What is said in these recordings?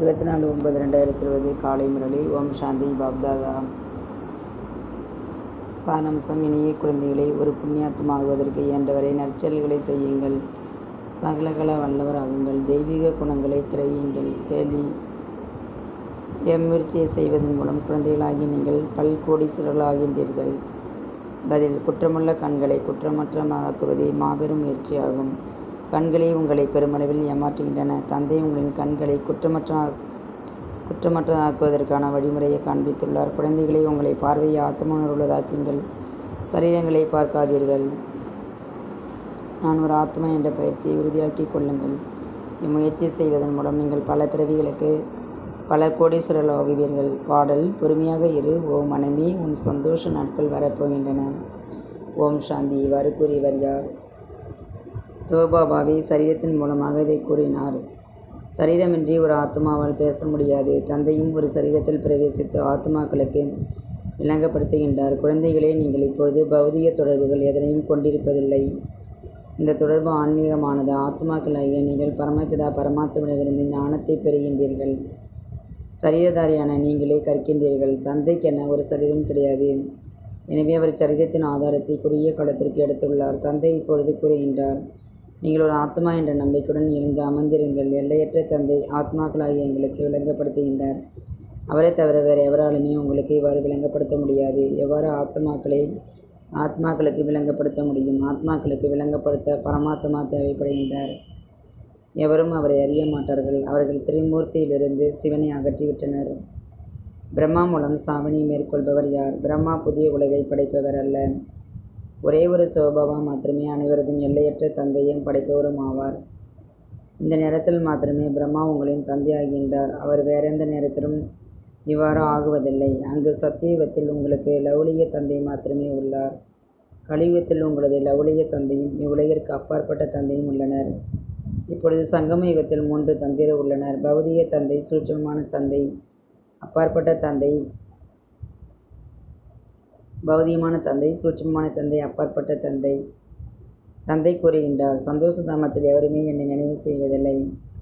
இருபத்தி நாலு ஒன்பது ரெண்டாயிரத்தி இருபது காலை முரளி ஓம் சாந்தி பாப்தாதா சாரம்சம் இனிய குழந்தைகளை ஒரு புண்ணியாத்மாகுவதற்கு இயன்றவரை நற்செயல்களை செய்யுங்கள் சகலகல வல்லவராகுங்கள் தெய்வீக குணங்களை கிரகியுங்கள் கேள்வி எம்முயற்சியை செய்வதன் மூலம் குழந்தைகளாகி நீங்கள் பல்கோடீஸ்வரர்களாகின்றீர்கள் பதில் குற்றமுள்ள கண்களை குற்றமற்றமாக்குவதே மாபெரும் முயற்சியாகும் கண்களே உங்களை பெருமளவில் ஏமாற்றுகின்றன தந்தை உங்களின் கண்களை குற்றமற்ற குற்றமற்றதாக்குவதற்கான வழிமுறையை காண்பித்துள்ளார் குழந்தைகளே உங்களை பார்வையை ஆத்மணர்வுள்ளதாக்குங்கள் சரீரங்களை பார்க்காதீர்கள் நான் ஒரு ஆத்மா என்ற பயிற்சியை உறுதியாக்கிக் கொள்ளுங்கள் இம்முயற்சி செய்வதன் மூலம் நீங்கள் பல பிறவிகளுக்கு பல கோடீஸ்வரர்களாகுவீர்கள் பாடல் பொறுமையாக இரு ஓ மனைவி உன் சந்தோஷ நாட்கள் வரப்போகின்றன ஓம் சாந்தி இவ்வாறு கூறியவர் யார் சிவபாபாவே சரீரத்தின் மூலமாக இதை கூறினார் சரீரமின்றி ஒரு ஆத்மாவால் பேச முடியாது தந்தையும் ஒரு சரீரத்தில் பிரவேசித்து ஆத்மாக்களுக்கு விளங்கப்படுத்துகின்றார் குழந்தைகளே நீங்கள் இப்பொழுது பௌதிக தொடர்புகள் எதனையும் கொண்டிருப்பதில்லை இந்த தொடர்பு ஆன்மீகமானது ஆத்மாக்களாகிய நீங்கள் பரமபிதா பரமாத்மாவிடமிருந்து ஞானத்தை பெறுகின்றீர்கள் சரீரதாரியான நீங்களே கற்கின்றீர்கள் தந்தைக்கென ஒரு சரீரம் கிடையாது எனவே அவர் சரீரத்தின் ஆதாரத்தை குறுகிய காலத்திற்கு எடுத்துள்ளார் தந்தை இப்பொழுது கூறுகின்றார் நீங்கள் ஒரு ஆத்மா என்ற நம்பிக்கையுடன் இங்கு அமர்ந்திருங்கள் எல்லையற்ற தந்தை ஆத்மாக்களாகிய எங்களுக்கு விளங்கப்படுத்துகின்றார் அவரை தவிர வேறு எவராலுமே உங்களுக்கு இவ்வாறு விளங்கப்படுத்த முடியாது எவ்வாறு ஆத்மாக்களை ஆத்மாக்களுக்கு விளங்கப்படுத்த முடியும் ஆத்மாக்களுக்கு விளங்கப்படுத்த பரமாத்மா தேவைப்படுகின்றார் எவரும் அவரை அறிய மாட்டார்கள் அவர்கள் திரிமூர்த்தியிலிருந்து சிவனை அகற்றிவிட்டனர் பிரம்மா மூலம் சாவனை மேற்கொள்பவர் யார் பிரம்மா புதிய உலகை படைப்பவர் அல்ல ஒரே ஒரு சிவபாபா மாத்திரமே அனைவரதும் எல்லையற்ற தந்தையும் படைப்பவரும் ஆவார் இந்த நேரத்தில் மாத்திரமே பிரம்மா உங்களின் தந்தையாகின்றார் அவர் வேறெந்த நேரத்திலும் இவ்வாறு ஆகுவதில்லை அங்கு சத்தியுகத்தில் உங்களுக்கு லவுலிய தந்தை மாத்திரமே உள்ளார் கலியுகத்தில் உங்களது லவுலிய தந்தையும் இவ்வுலகிற்கு அப்பாற்பட்ட தந்தையும் உள்ளனர் இப்பொழுது சங்கம யுகத்தில் மூன்று தந்தையர் உள்ளனர் பௌதிக தந்தை சூட்சமான தந்தை அப்பாற்பட்ட தந்தை பௌதிகமான தந்தை சூட்சமான தந்தை அப்பாற்பட்ட தந்தை தந்தை கூறுகின்றார் சந்தோஷ தாமத்தில் எவருமே என்னை நினைவு செய்வதில்லை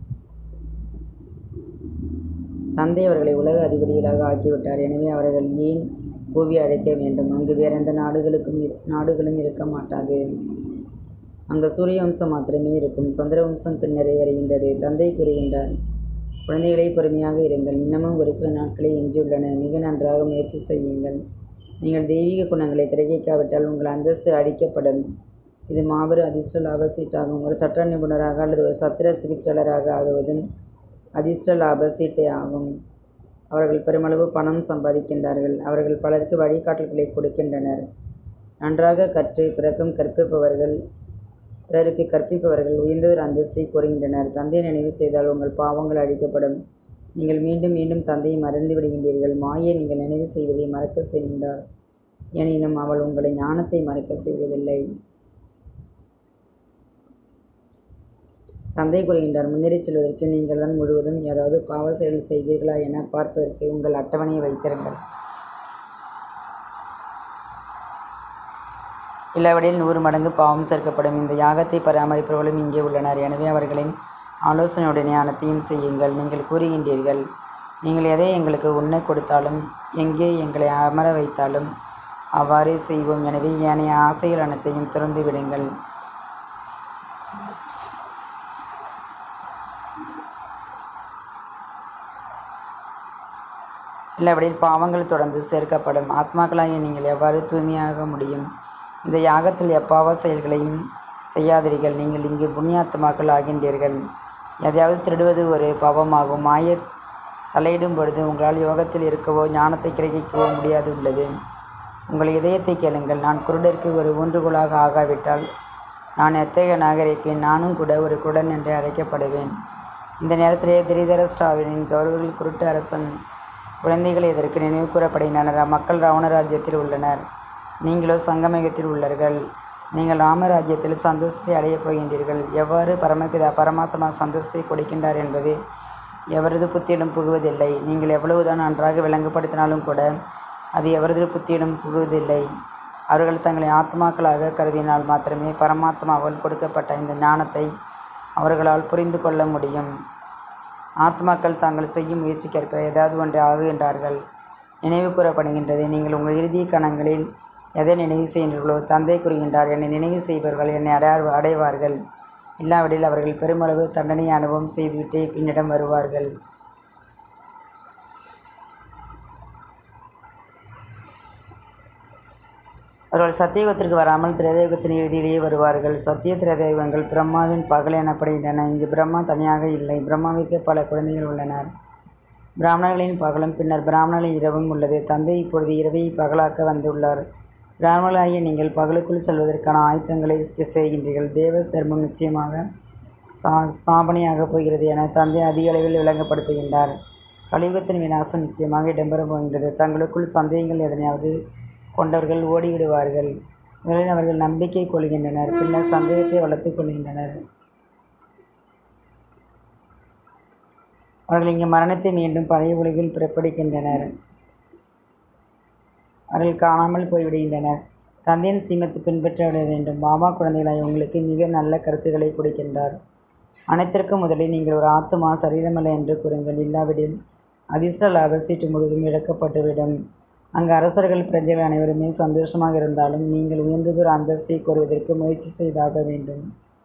தந்தை அவர்களை உலக அதிபதிகளாக ஆக்கிவிட்டார் எனவே அவர்கள் ஏன் கூவி அழைக்க வேண்டும் அங்கு வேறெந்த நாடுகளுக்கும் நாடுகளும் இருக்க மாட்டாது அங்கு சூரிய வம்சம் மாத்திரமே இருக்கும் சந்திர வம்சம் பின்னரே வருகின்றது தந்தை கூறுகின்றார் குழந்தைகளை பொறுமையாக இருங்கள் இன்னமும் ஒரு சில நாட்களே எஞ்சியுள்ளன மிக நன்றாக முயற்சி செய்யுங்கள் நீங்கள் தெய்வீக குணங்களை கிரகிக்காவிட்டால் உங்கள் அந்தஸ்து அழிக்கப்படும் இது மாபெரும் அதிர்ஷ்ட லாப சீட்டாகும் ஒரு சட்ட நிபுணராக அல்லது ஒரு சத்திர சிகிச்சையாளராக ஆகுவதும் அதிர்ஷ்ட லாப சீட்டே ஆகும் அவர்கள் பெருமளவு பணம் சம்பாதிக்கின்றார்கள் அவர்கள் பலருக்கு வழிகாட்டல்களை கொடுக்கின்றனர் நன்றாக கற்று பிறக்கும் கற்பிப்பவர்கள் பிறருக்கு கற்பிப்பவர்கள் உயர்ந்தோர் அந்தஸ்தை கூறுகின்றனர் தந்தை நினைவு செய்தால் உங்கள் பாவங்கள் அழிக்கப்படும் நீங்கள் மீண்டும் மீண்டும் தந்தையை மறந்து விடுகின்றீர்கள் மாயை நீங்கள் நினைவு செய்வதை மறக்க செய்கின்றார் எனினும் அவள் உங்களை ஞானத்தை மறக்க செய்வதில்லை தந்தை கூறுகின்றார் முன்னேறிச் செல்வதற்கு நீங்கள் தான் முழுவதும் ஏதாவது பாவ செயல் செய்தீர்களா என பார்ப்பதற்கு உங்கள் அட்டவணையை வைத்திருங்கள் இல்லாவிடில் நூறு மடங்கு பாவம் சேர்க்கப்படும் இந்த யாகத்தை பராமரிப்பவர்களும் இங்கே உள்ளனர் எனவே அவர்களின் ஆலோசனையுடனே அனைத்தையும் செய்யுங்கள் நீங்கள் கூறுகின்றீர்கள் நீங்கள் எதை எங்களுக்கு உண்ண கொடுத்தாலும் எங்கே எங்களை அமர வைத்தாலும் அவ்வாறே செய்வோம் எனவே ஏனைய ஆசைகள் அனைத்தையும் திறந்து விடுங்கள் இல்லாவிடில் பாவங்கள் தொடர்ந்து சேர்க்கப்படும் ஆத்மாக்களாகிய நீங்கள் எவ்வாறு தூய்மையாக முடியும் இந்த யாகத்தில் எப்பாவ செயல்களையும் செய்யாதீர்கள் நீங்கள் இங்கு புண்ணியாத்மாக்கள் ஆகின்றீர்கள் எதையாவது திருடுவது ஒரு பாவமாகும் மாய தலையிடும் பொழுது உங்களால் யோகத்தில் இருக்கவோ ஞானத்தை கிரகிக்கவோ முடியாது உள்ளது உங்கள் இதயத்தை கேளுங்கள் நான் குருடருக்கு ஒரு ஊன்றுகோலாக ஆகாவிட்டால் நான் எத்தகைய நாகரிப்பேன் நானும் கூட ஒரு குருடன் என்று அழைக்கப்படுவேன் இந்த நேரத்திலே திரிதரஸ்ராவினின் கௌரவர்கள் குருட்டு அரசன் குழந்தைகள் இதற்கு நினைவு கூறப்படுகின்றனர் மக்கள் ராவணராஜ்யத்தில் உள்ளனர் நீங்களோ சங்கமயுகத்தில் உள்ளர்கள் நீங்கள் ராமராஜ்யத்தில் சந்தோஷத்தை அடையப் போகின்றீர்கள் எவ்வாறு பரமபிதா பரமாத்மா சந்தோஷத்தை கொடுக்கின்றார் என்பது எவரது புத்தியிலும் புகுவதில்லை நீங்கள் எவ்வளவுதான் நன்றாக விளங்கப்படுத்தினாலும் கூட அது எவரது புத்தியிலும் புகுவதில்லை அவர்கள் தங்களை ஆத்மாக்களாக கருதினால் மாத்திரமே பரமாத்மாவால் கொடுக்கப்பட்ட இந்த ஞானத்தை அவர்களால் புரிந்து கொள்ள முடியும் ஆத்மாக்கள் தாங்கள் செய்யும் முயற்சிக்கேற்ப ஏதாவது ஒன்றை ஆகுகின்றார்கள் நினைவு கூறப்படுகின்றது நீங்கள் உங்கள் இறுதி கணங்களில் எதை நினைவு செய்கின்றீர்களோ தந்தை கூறுகின்றார் என்னை நினைவு செய்பவர்கள் என்னை அடைய அடைவார்கள் இல்லாவிடில் அவர்கள் பெருமளவு தண்டனையை அனுபவம் செய்துவிட்டே பின்னிடம் வருவார்கள் அவர்கள் சத்தியயுகத்திற்கு வராமல் திரேதயுகத்தின் இறுதியிலேயே வருவார்கள் சத்திய திரேதயுகங்கள் பிரம்மாவின் பகல் எனப்படுகின்றன இங்கு பிரம்மா தனியாக இல்லை பிரம்மாவிற்கு பல குழந்தைகள் உள்ளனர் பிராமணர்களின் பகலும் பின்னர் பிராமணர்களின் இரவும் உள்ளது தந்தை இப்பொழுது இரவை பகலாக்க வந்துள்ளார் பிராமணர்களாகிய நீங்கள் பகலுக்குள் செல்வதற்கான ஆயத்தங்களை செய்கின்றீர்கள் தேவ தர்மம் நிச்சயமாக சா ஸ்தாபனையாகப் போகிறது என தந்தை அதிக அளவில் விளங்கப்படுத்துகின்றார் கலியுகத்தின் விநாசம் நிச்சயமாக இடம்பெறப் போகின்றது தங்களுக்குள் சந்தேகங்கள் எதனையாவது கொண்டவர்கள் ஓடிவிடுவார்கள் முதலில் அவர்கள் நம்பிக்கை கொள்கின்றனர் பின்னர் சந்தேகத்தை வளர்த்துக் கொள்கின்றனர் அவர்கள் இங்கு மரணத்தை மீண்டும் பழைய உலகில் பிறப்பிடிக்கின்றனர் அவர்கள் காணாமல் போய்விடுகின்றனர் தந்தையின் சீமத்தை பின்பற்ற விட வேண்டும் பாபா குழந்தைகளாய் உங்களுக்கு மிக நல்ல கருத்துக்களை கொடுக்கின்றார் அனைத்திற்கும் முதலில் நீங்கள் ஒரு ஆத்மா சரீரமல்ல என்று கூறுங்கள் இல்லாவிடில் அதிர்ஷ்ட லாப சீட்டு முழுவதும் இழக்கப்பட்டுவிடும் அங்கு அரசர்கள் பிரஜைகள் அனைவருமே சந்தோஷமாக இருந்தாலும் நீங்கள் உயர்ந்ததொரு அந்தஸ்தை கோருவதற்கு முயற்சி செய்தாக வேண்டும்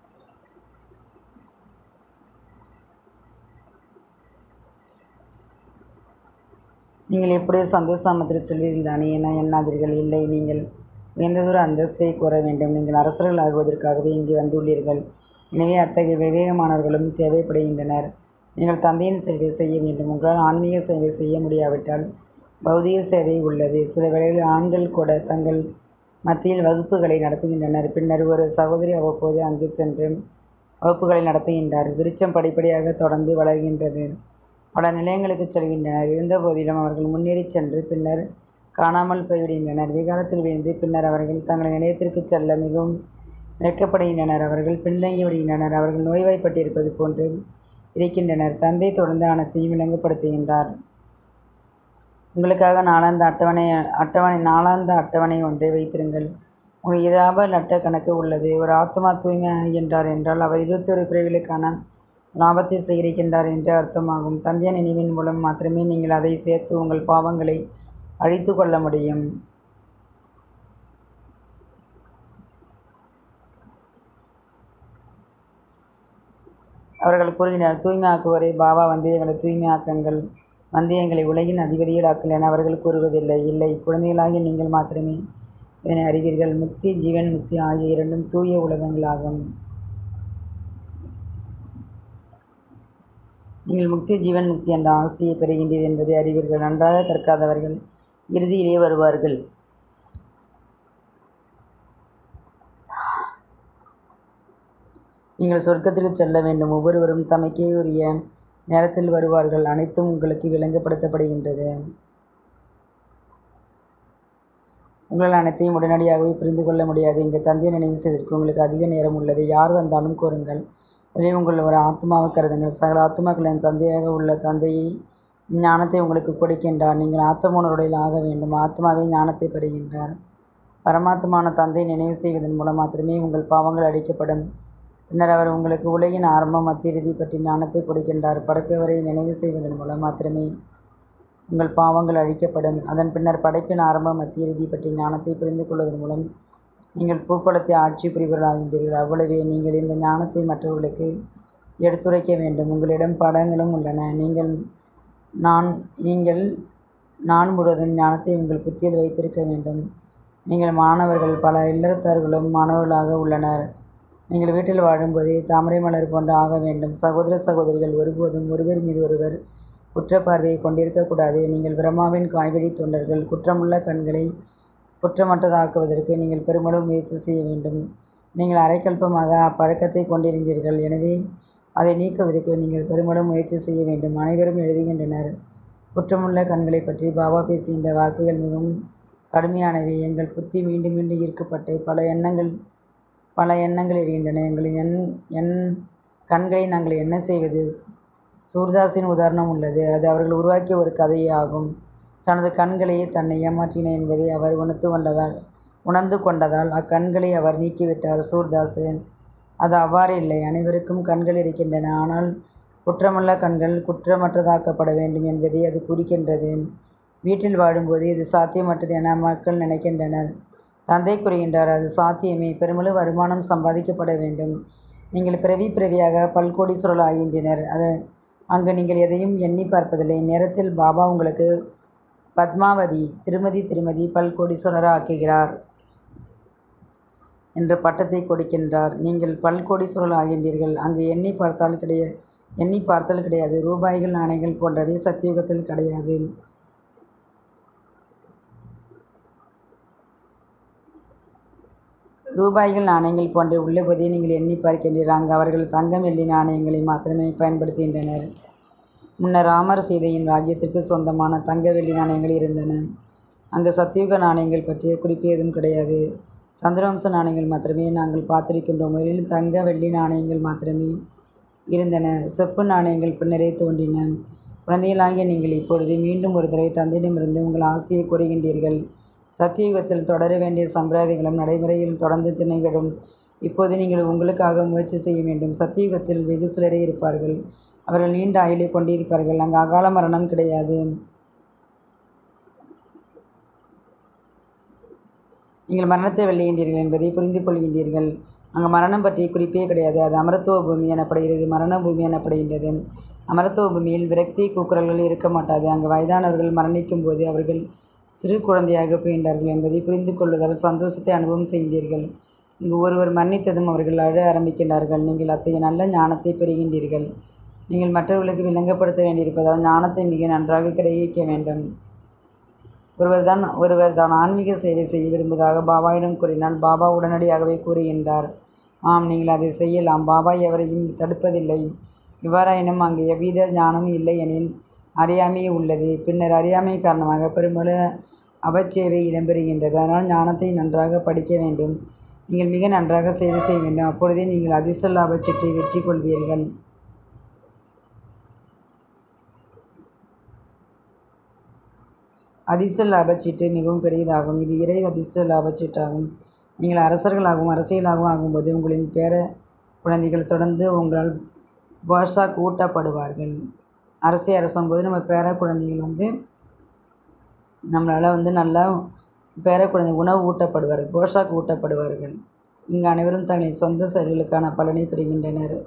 நீங்கள் எப்படி சந்தோஷாமத்தில் சொல்வீர்கள் தானே என எண்ணாதீர்கள் இல்லை நீங்கள் உயர்ந்ததொரு அந்தஸ்தை கோர வேண்டும் நீங்கள் அரசர்கள் ஆகுவதற்காகவே இங்கு வந்துள்ளீர்கள் எனவே அத்தகைய விவேகமானவர்களும் தேவைப்படுகின்றனர் நீங்கள் தந்தையின் சேவை செய்ய வேண்டும் உங்களால் ஆன்மீக சேவை செய்ய முடியாவிட்டால் பௌதிக சேவை உள்ளது சில வேளைகளில் ஆண்கள் கூட தங்கள் மத்தியில் வகுப்புகளை நடத்துகின்றனர் பின்னர் ஒரு சகோதரி அவ்வப்போது அங்கு சென்று வகுப்புகளை நடத்துகின்றார் விருட்சம் படிப்படியாக தொடர்ந்து வளர்கின்றது பல நிலையங்களுக்கு செல்கின்றனர் இருந்தபோதிலும் அவர்கள் முன்னேறி சென்று பின்னர் காணாமல் போய்விடுகின்றனர் விகாரத்தில் விழுந்து பின்னர் அவர்கள் தங்கள் நிலையத்திற்கு செல்ல மிகவும் வெட்கப்படுகின்றனர் அவர்கள் பின்தங்கி விடுகின்றனர் அவர்கள் நோய்வாய்ப்பட்டிருப்பது போன்று இருக்கின்றனர் தந்தை தொடர்ந்து அனைத்தையும் விளங்கப்படுத்துகின்றார் உங்களுக்காக நாளாந்த அட்டவணை அட்டவணை நாளாந்த அட்டவணை ஒன்றை வைத்திருங்கள் உங்கள் இதாப லட்ட கணக்கு உள்ளது ஒரு ஆத்மா தூய்மை ஆகின்றார் என்றால் அவர் இருபத்தொரு பிரிவுகளுக்கான லாபத்தை சேகரிக்கின்றார் என்று அர்த்தமாகும் தந்தைய நினைவின் மூலம் மாத்திரமே நீங்கள் அதை சேர்த்து உங்கள் பாவங்களை அழித்து கொள்ள முடியும் அவர்கள் கூறுகின்றனர் தூய்மையாக்குவரே பாபா வந்தியங்களை தூய்மையாக்குங்கள் வந்தியங்களை உலகின் அதிபதிகளாக்கல் என அவர்கள் கூறுவதில்லை இல்லை குழந்தைகளாகிய நீங்கள் மாத்திரமே இதனை அறிவீர்கள் முக்தி ஜீவன் முக்தி ஆகிய இரண்டும் தூய உலகங்களாகும் நீங்கள் முக்தி ஜீவன் முக்தி என்ற ஆஸ்தியை பெறுகின்றீர் என்பதை அறிவீர்கள் நன்றாக கற்காதவர்கள் இறுதியிலே வருவார்கள் நீங்கள் சொர்க்கத்திற்கு செல்ல வேண்டும் ஒவ்வொருவரும் தமக்கே உரிய நேரத்தில் வருவார்கள் அனைத்தும் உங்களுக்கு விளங்கப்படுத்தப்படுகின்றது உங்களால் அனைத்தையும் உடனடியாகவே புரிந்து கொள்ள முடியாது இங்கு தந்தையை நினைவு செய்வதற்கு உங்களுக்கு அதிக நேரம் உள்ளது யார் வந்தாலும் கூறுங்கள் ஒரே உங்கள் ஒரு ஆத்மாவை கருதுங்கள் சகல ஆத்மாக்களின் தந்தையாக உள்ள தந்தையை ஞானத்தை உங்களுக்கு கொடுக்கின்றார் நீங்கள் ஆத்மோனருடையில் ஆக வேண்டும் ஆத்மாவே ஞானத்தை பெறுகின்றார் பரமாத்மான தந்தை நினைவு செய்வதன் மூலம் மாத்திரமே உங்கள் பாவங்கள் அழிக்கப்படும் பின்னர் அவர் உங்களுக்கு உலகின் ஆரம்பம் மத்திய இறுதி பற்றி ஞானத்தை கொடுக்கின்றார் படைப்பவரை நினைவு செய்வதன் மூலம் மாத்திரமே உங்கள் பாவங்கள் அழிக்கப்படும் அதன் பின்னர் படைப்பின் ஆரம்பம் மத்திய இறுதி பற்றி ஞானத்தை புரிந்து கொள்வதன் மூலம் நீங்கள் பூக்கோளத்தை ஆட்சி புரிவர்களாகின்றீர்கள் அவ்வளவே நீங்கள் இந்த ஞானத்தை மற்றவர்களுக்கு எடுத்துரைக்க வேண்டும் உங்களிடம் படங்களும் உள்ளன நீங்கள் நான் நீங்கள் நான் முழுவதும் ஞானத்தை உங்கள் புத்தியில் வைத்திருக்க வேண்டும் நீங்கள் மாணவர்கள் பல இல்லறத்தார்களும் மாணவர்களாக உள்ளனர் நீங்கள் வீட்டில் வாழும்போதே தாமரை மலர் போன்று ஆக வேண்டும் சகோதர சகோதரிகள் ஒருபோதும் ஒருவர் மீது ஒருவர் குற்றப்பார்வையை கொண்டிருக்கக்கூடாது நீங்கள் பிரம்மாவின் காய்வழி தொண்டர்கள் குற்றமுள்ள கண்களை குற்றமற்றதாக்குவதற்கு நீங்கள் பெருமளவு முயற்சி செய்ய வேண்டும் நீங்கள் அரைக்கல்பமாக அப்பழக்கத்தை கொண்டிருந்தீர்கள் எனவே அதை நீக்குவதற்கு நீங்கள் பெருமளவு முயற்சி செய்ய வேண்டும் அனைவரும் எழுதுகின்றனர் குற்றமுள்ள கண்களை பற்றி பாபா பேசுகின்ற வார்த்தைகள் மிகவும் கடுமையானவை எங்கள் புத்தி மீண்டும் மீண்டும் ஈர்க்கப்பட்டு பல எண்ணங்கள் பல எண்ணங்கள் இருக்கின்றன எங்களின் எண் எண் கண்களை நாங்கள் என்ன செய்வது சூர்தாஸின் உதாரணம் உள்ளது அது அவர்கள் உருவாக்கிய ஒரு கதையே ஆகும் தனது கண்களையே தன்னை ஏமாற்றின என்பதை அவர் உணர்ந்து கொண்டதால் உணர்ந்து கொண்டதால் அக்கண்களை அவர் நீக்கிவிட்டார் சூர்தாஸ் அது அவ்வாறு இல்லை அனைவருக்கும் கண்கள் இருக்கின்றன ஆனால் குற்றமுள்ள கண்கள் குற்றமற்றதாக்கப்பட வேண்டும் என்பதை அது குறிக்கின்றது வீட்டில் வாழும்போது இது சாத்தியமற்றது என மக்கள் நினைக்கின்றனர் தந்தை கூறுகின்றார் அது சாத்தியமே பெருமளவு வருமானம் சம்பாதிக்கப்பட வேண்டும் நீங்கள் பிறவி பிறவியாக பல்கோடீஸ்வரர்கள் ஆகின்றனர் அது அங்கு நீங்கள் எதையும் எண்ணி பார்ப்பதில்லை நேரத்தில் பாபா உங்களுக்கு பத்மாவதி திருமதி திருமதி பல்கோடீஸ்வரர் ஆக்குகிறார் என்ற பட்டத்தை கொடுக்கின்றார் நீங்கள் பல்கோடீஸ்வரர்கள் ஆகின்றீர்கள் அங்கு எண்ணி பார்த்தால் கிடைய எண்ணி பார்த்தல் கிடையாது ரூபாய்கள் நாணயங்கள் போன்றவை சத்தியுகத்தில் கிடையாது ரூபாய்கள் நாணயங்கள் போன்ற உள்ளபோதே நீங்கள் எண்ணி பார்க்கின்றீர்கள் அங்கு அவர்கள் தங்கம் வெள்ளி நாணயங்களை மாத்திரமே பயன்படுத்துகின்றனர் முன்னர் ராமர் சீதையின் ராஜ்யத்திற்கு சொந்தமான தங்க வெள்ளி நாணயங்கள் இருந்தன அங்கு சத்தியுக நாணயங்கள் பற்றிய குறிப்பு ஏதும் கிடையாது சந்திரவம்ச நாணயங்கள் மாத்திரமே நாங்கள் பார்த்திருக்கின்றோம் முதலில் தங்க வெள்ளி நாணயங்கள் மாத்திரமே இருந்தன செப்பு நாணயங்கள் பின்னரே தோன்றின குழந்தைகளாகிய நீங்கள் இப்பொழுது மீண்டும் ஒரு தடவை தந்தையிடமிருந்து உங்கள் ஆசையை கூறுகின்றீர்கள் சத்தியுகத்தில் தொடர வேண்டிய சம்பிரதாயங்களும் நடைமுறையில் தொடர்ந்து திணைகளும் இப்போது நீங்கள் உங்களுக்காக முயற்சி செய்ய வேண்டும் சத்தியுகத்தில் வெகு சிலரே இருப்பார்கள் அவர்கள் நீண்ட ஆயுளை கொண்டிருப்பார்கள் அங்கு அகால மரணம் கிடையாது நீங்கள் மரணத்தை வெல்லுகின்றீர்கள் என்பதை புரிந்து கொள்கின்றீர்கள் அங்கு மரணம் பற்றிய குறிப்பே கிடையாது அது அமரத்துவ பூமி எனப்படுகிறது மரண பூமி எனப்படுகின்றது அமரத்துவ பூமியில் விரக்தி கூக்குரல்கள் இருக்க மாட்டாது அங்கு வயதானவர்கள் மரணிக்கும் போது அவர்கள் சிறு குழந்தையாக போகின்றார்கள் என்பதை புரிந்து கொள்வதால் சந்தோஷத்தை அனுபவம் செய்கின்றீர்கள் இங்கு ஒருவர் மரணித்ததும் அவர்கள் அழ ஆரம்பிக்கின்றார்கள் நீங்கள் அத்தகைய நல்ல ஞானத்தை பெறுகின்றீர்கள் நீங்கள் மற்றவர்களுக்கு விளங்கப்படுத்த வேண்டியிருப்பதால் ஞானத்தை மிக நன்றாக கிரகிக்க வேண்டும் ஒருவர் தான் ஒருவர் தான் ஆன்மீக சேவை செய்ய விரும்புவதாக பாபாவிடம் கூறினால் பாபா உடனடியாகவே கூறுகின்றார் ஆம் நீங்கள் அதை செய்யலாம் பாபா எவரையும் தடுப்பதில்லை இவ்வாறாயினும் அங்கு எவ்வித ஞானமும் இல்லை எனில் அறியாமை உள்ளது பின்னர் அறியாமை காரணமாக பெருமளவு அவச்சேவை இடம்பெறுகின்றது அதனால் ஞானத்தை நன்றாக படிக்க வேண்டும் நீங்கள் மிக நன்றாக சேவை செய்ய வேண்டும் அப்பொழுதே நீங்கள் அதிர்ஷ்ட லாபச் சீட்டை வெற்றி கொள்வீர்கள் அதிர்ஷ்ட லாபச்சீட்டு மிகவும் பெரியதாகும் இது இறை அதிர்ஷ்ட லாபச்சீட்டாகும் நீங்கள் அரசர்களாகவும் அரசியலாகவும் ஆகும்போது உங்களின் பேர குழந்தைகள் தொடர்ந்து உங்களால் பாஷாக் ஊட்டப்படுவார்கள் அரசை அரசும்போது நம்ம பேர குழந்தைகள் வந்து நம்மளால் வந்து நல்லா பேர குழந்தை உணவு ஊட்டப்படுவார்கள் போஷாக் ஊட்டப்படுவார்கள் இங்கு அனைவரும் தங்களின் சொந்த செயல்களுக்கான பலனை பெறுகின்றனர்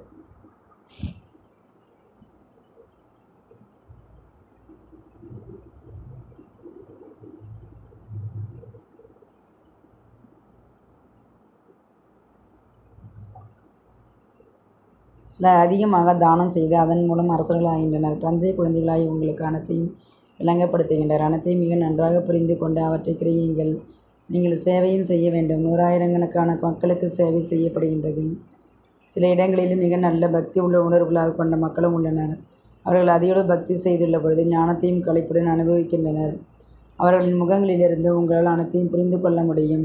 சிலர் அதிகமாக தானம் செய்து அதன் மூலம் அரசர்கள் ஆகின்றனர் தந்தை குழந்தைகளாகி உங்களுக்கு அனைத்தையும் விளங்கப்படுத்துகின்றனர் அனைத்தையும் மிக நன்றாக புரிந்து கொண்டு அவற்றை கிரியுங்கள் நீங்கள் சேவையும் செய்ய வேண்டும் நூறாயிரக்கணக்கான மக்களுக்கு சேவை செய்யப்படுகின்றது சில இடங்களில் மிக நல்ல பக்தி உள்ள உணர்வுகளாக கொண்ட மக்களும் உள்ளனர் அவர்கள் அதிகளவு பக்தி செய்துள்ள பொழுது ஞானத்தையும் கழிப்புடன் அனுபவிக்கின்றனர் அவர்களின் முகங்களிலிருந்து உங்களால் அனைத்தையும் புரிந்து கொள்ள முடியும்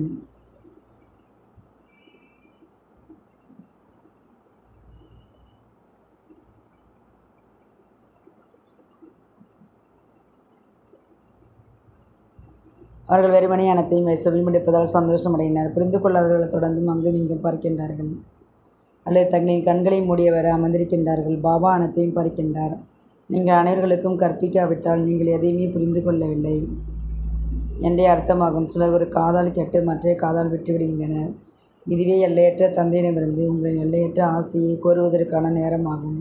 அவர்கள் வெறுமனே அனைத்தையும் செவிமடுப்பதால் சந்தோஷமடையினர் புரிந்து கொள்ளாதவர்கள் தொடர்ந்தும் அங்கும் இங்கும் பார்க்கின்றார்கள் அல்லது தங்களின் கண்களை மூடியவர் அமர்ந்திருக்கின்றார்கள் பாபா அனைத்தையும் பார்க்கின்றார் நீங்கள் அனைவர்களுக்கும் கற்பிக்காவிட்டால் நீங்கள் எதையுமே புரிந்து கொள்ளவில்லை என்றே அர்த்தமாகும் சிலர் ஒரு காதால் கெட்டு மற்ற காதால் விட்டுவிடுகின்றனர் இதுவே எல்லையற்ற தந்தையிடமிருந்து உங்களின் எல்லையற்ற ஆசையை கோருவதற்கான நேரமாகும்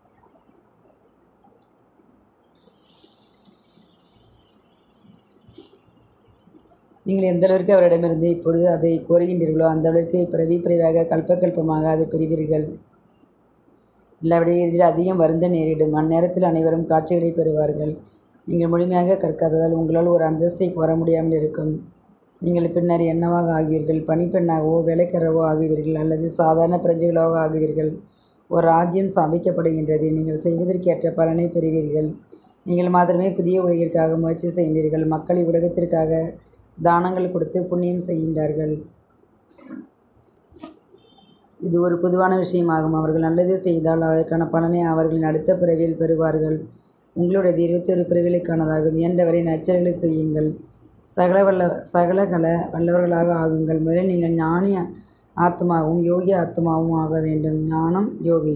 நீங்கள் எந்த அளவிற்கு அவரிடமிருந்து இப்பொழுது அதை கோருகின்றீர்களோ அந்த அளவிற்கு பிறவி பிறவியாக கல்பகல்பமாக அதை பெறுவீர்கள் இல்லாவிடையில் அதிகம் வருந்த நேரிடும் அந்நேரத்தில் அனைவரும் காட்சிகளை பெறுவார்கள் நீங்கள் முழுமையாக கற்காததால் உங்களால் ஒரு அந்தஸ்தை வர முடியாமல் இருக்கும் நீங்கள் பின்னர் என்னவாக ஆகுவீர்கள் பணிப்பெண்ணாகவோ வேலைக்காரவோ ஆகுவீர்கள் அல்லது சாதாரண பிரஜைகளாக ஆகுவீர்கள் ஒரு ராஜ்யம் ஸ்தாபிக்கப்படுகின்றது நீங்கள் செய்வதற்கேற்ற பலனை பெறுவீர்கள் நீங்கள் மாத்திரமே புதிய உலகிற்காக முயற்சி செய்கின்றீர்கள் மக்கள் இவ்வுலகத்திற்காக தானங்கள் கொடுத்து புண்ணியம் செய்கின்றார்கள் இது ஒரு பொதுவான விஷயமாகும் அவர்கள் நல்லது செய்தால் அதற்கான பலனை அவர்களின் அடுத்த பிறவியில் பெறுவார்கள் உங்களுடையது இருபத்தி ஒரு பிறவிலைக்கானதாகும் இயன்றவரை நச்சரிகளை செய்யுங்கள் சகல வல்ல சகலகல வல்லவர்களாக ஆகுங்கள் முதலில் நீங்கள் ஞானி ஆத்மாவும் யோகி ஆத்மாவும் ஆக வேண்டும் ஞானம் யோகி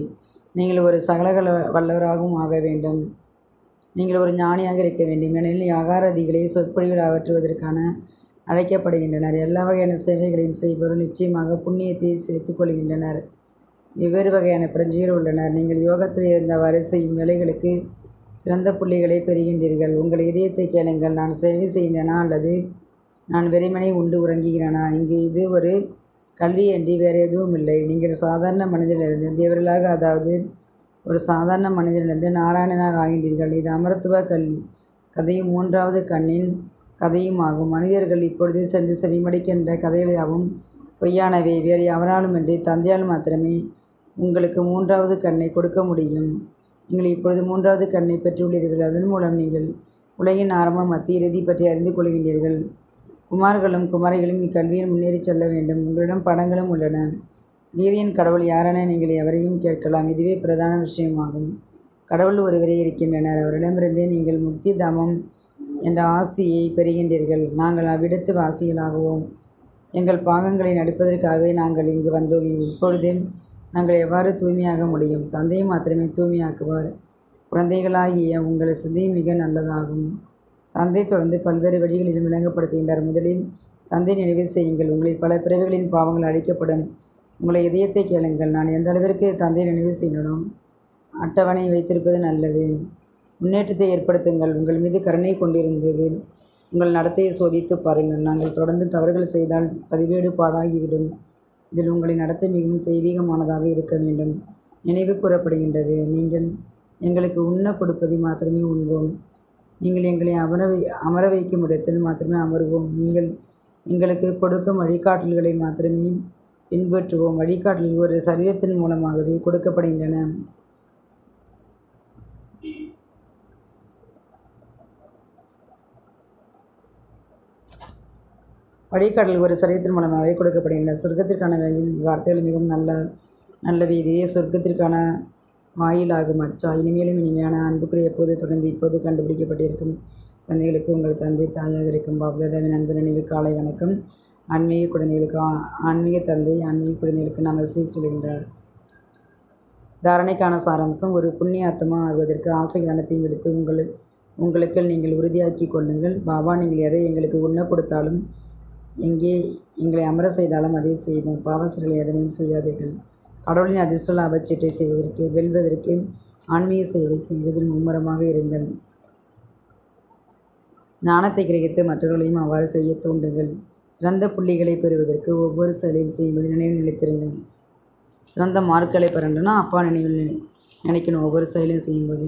நீங்கள் ஒரு சகலகல வல்லவராகவும் ஆக வேண்டும் நீங்கள் ஒரு ஞானியாக இருக்க வேண்டும் ஏனெனில் அகாரதிகளை சொற்பொழிவில் அகற்றுவதற்கான அழைக்கப்படுகின்றனர் எல்லா வகையான சேவைகளையும் செய்பவர்கள் நிச்சயமாக புண்ணியத்தை சேர்த்துக் கொள்கின்றனர் வெவ்வேறு வகையான பிரஜைகள் உள்ளனர் நீங்கள் யோகத்தில் இருந்தவாறு செய்யும் வேலைகளுக்கு சிறந்த புள்ளிகளை பெறுகின்றீர்கள் உங்கள் இதயத்தை கேளுங்கள் நான் சேவை செய்கின்றனா அல்லது நான் வெறுமனே உண்டு உறங்குகிறேனா இங்கு இது ஒரு கல்வி அன்றி வேறு எதுவும் இல்லை நீங்கள் சாதாரண மனிதனிலிருந்து தேவர்களாக அதாவது ஒரு சாதாரண மனிதனிலிருந்து நாராயணனாக ஆகின்றீர்கள் இது அமரத்துவ கல் கதையும் மூன்றாவது கண்ணின் கதையும் ஆகும் மனிதர்கள் இப்பொழுது சென்று செவிமடிக்கின்ற கதைகளையாவும் பொய்யானவை வேறு எவராலுமின்றி தந்தையால் மாத்திரமே உங்களுக்கு மூன்றாவது கண்ணை கொடுக்க முடியும் நீங்கள் இப்பொழுது மூன்றாவது கண்ணை பெற்றுள்ளீர்கள் அதன் மூலம் நீங்கள் உலகின் ஆரம்பம் மத்திய இறுதி பற்றி அறிந்து கொள்கின்றீர்கள் குமார்களும் குமாரிகளும் இக்கல்வியில் முன்னேறி செல்ல வேண்டும் உங்களிடம் படங்களும் உள்ளன கீதையின் கடவுள் யாரென நீங்கள் எவரையும் கேட்கலாம் இதுவே பிரதான விஷயமாகும் கடவுள் ஒருவரே இருக்கின்றனர் அவரிடமிருந்தே நீங்கள் முக்தி தாமம் என்ற ஆசியை பெறுகின்றீர்கள் நாங்கள் அவ்விடத்து வாசிகளாகவும் எங்கள் பாகங்களை நடிப்பதற்காகவே நாங்கள் இங்கு வந்தோம் இப்பொழுது நாங்கள் எவ்வாறு தூய்மையாக முடியும் தந்தையை மாத்திரமே தூய்மையாக்குவார் குழந்தைகளாகிய உங்கள் சிந்தை மிக நல்லதாகும் தந்தை தொடர்ந்து பல்வேறு வழிகளிலும் விளங்கப்படுத்துகின்றார் முதலில் தந்தை நினைவு செய்யுங்கள் உங்களில் பல பிறவிகளின் பாவங்கள் அழிக்கப்படும் உங்களை இதயத்தை கேளுங்கள் நான் எந்த அளவிற்கு தந்தை நினைவு செய்யணும் அட்டவணை வைத்திருப்பது நல்லது முன்னேற்றத்தை ஏற்படுத்துங்கள் உங்கள் மீது கருணை கொண்டிருந்தது உங்கள் நடத்தையை சோதித்து பாருங்கள் நாங்கள் தொடர்ந்து தவறுகள் செய்தால் பதிவேடு பாடாகிவிடும் இதில் உங்களின் நடத்தை மிகவும் தெய்வீகமானதாக இருக்க வேண்டும் நினைவு கூறப்படுகின்றது நீங்கள் எங்களுக்கு உண்ண கொடுப்பதை மாத்திரமே உண்போம் நீங்கள் எங்களை அமர வை அமர வைக்கும் இடத்தில் மாத்திரமே அமருவோம் நீங்கள் எங்களுக்கு கொடுக்கும் வழிகாட்டல்களை மாத்திரமே பின்பற்றுவோம் வழிகாட்டல்கள் ஒரு சரீரத்தின் மூலமாகவே கொடுக்கப்படுகின்றன வழிகாட்டல் ஒரு சரீரத்தின் மூலமாகவே கொடுக்கப்படுகின்றன சொர்க்கத்திற்கான வழியில் இவ்வார்த்தைகள் மிகவும் நல்ல நல்லவை இதுவே சொர்க்கத்திற்கான வாயிலாகும் அச்சா இனிமேலும் இனிமையான அன்புக்குரிய எப்போது தொடர்ந்து இப்போது கண்டுபிடிக்கப்பட்டிருக்கும் குழந்தைகளுக்கு உங்கள் தந்தை தாயாக இருக்கும் பாப்தாதாவின் அன்பு நினைவு காலை வணக்கம் ஆன்மீக குழந்தைகளுக்கு ஆ- ஆன்மீக தந்தை ஆன்மீக குழந்தைகளுக்கு நமஸ்தே சொல்கின்றார் தாரணைக்கான சாராம்சம் ஒரு புண்ணிய ஆத்மா ஆகுவதற்கு ஆசைகள் அனைத்தையும் விடுத்து உங்கள் உங்களுக்கு நீங்கள் உறுதியாக்கி கொள்ளுங்கள் பாபா நீங்கள் எதை எங்களுக்கு உண்ண கொடுத்தாலும் எங்கே எங்களை அமர செய்தாலும் அதை செய்வோம் பாவசர்களை எதனையும் செய்யாதீர்கள் கடவுளின் அதிர்ஷ்ட லாபச்சீட்டை செய்வதற்கு வெல்வதற்கு ஆன்மீக சேவை செய்வதில் மும்முரமாக இருங்கள் ஞானத்தை கிரகித்து மற்றவர்களையும் அவ்வாறு செய்ய தூண்டுங்கள் சிறந்த புள்ளிகளை பெறுவதற்கு ஒவ்வொரு செயலையும் செய்யும்போது நினைவில் நிலைத்திருங்கள் சிறந்த மார்க்களை பெறணும்னா அப்பா நினைவில் நினை நினைக்கணும் ஒவ்வொரு செயலையும் செய்யும்போது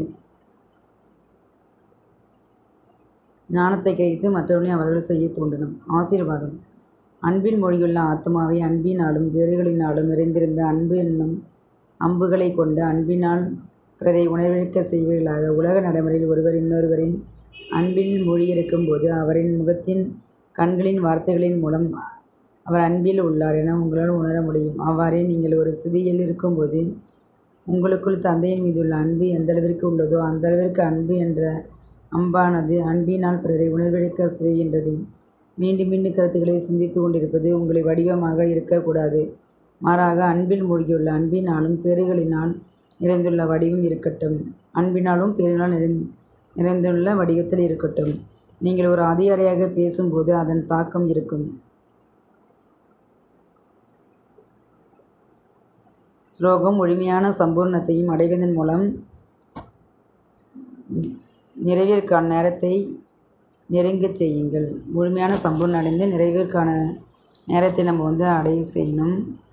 ஞானத்தை கிரகித்து மற்றவர்களையும் அவர்கள் செய்ய தூண்டணும் ஆசீர்வாதம் அன்பின் மொழியுள்ள ஆத்மாவை அன்பினாலும் வேறுகளினாலும் நிறைந்திருந்த அன்பு என்னும் அம்புகளை கொண்டு அன்பினால் பிறரை உணர்விழக்க செய்வீர்களாக உலக நடைமுறையில் ஒருவர் இன்னொருவரின் அன்பில் மூழ்கியிருக்கும் போது அவரின் முகத்தின் கண்களின் வார்த்தைகளின் மூலம் அவர் அன்பில் உள்ளார் என உங்களால் உணர முடியும் அவ்வாறே நீங்கள் ஒரு சிதியில் இருக்கும்போது உங்களுக்குள் தந்தையின் மீதுள்ள அன்பு எந்த அளவிற்கு உள்ளதோ அந்த அளவிற்கு அன்பு என்ற அம்பானது அன்பினால் பிறரை உணர்வெடுக்க செய்கின்றது மீண்டும் மீண்டும் கருத்துக்களை சிந்தித்து கொண்டிருப்பது உங்களை வடிவமாக இருக்கக்கூடாது மாறாக அன்பில் மூழ்கியுள்ள அன்பினாலும் பேறுகளினால் நிறைந்துள்ள வடிவம் இருக்கட்டும் அன்பினாலும் பேறுகளால் நிறை நிறைந்துள்ள வடிவத்தில் இருக்கட்டும் நீங்கள் ஒரு அதிகாரியாக பேசும்போது அதன் தாக்கம் இருக்கும் ஸ்லோகம் முழுமையான சம்பூர்ணத்தையும் அடைவதன் மூலம் நிறைவிற்கான நேரத்தை நெருங்கச் செய்யுங்கள் முழுமையான சம்பூர்ணம் அடைந்து நிறைவிற்கான நேரத்தை நம்ம வந்து அடைய செய்யணும்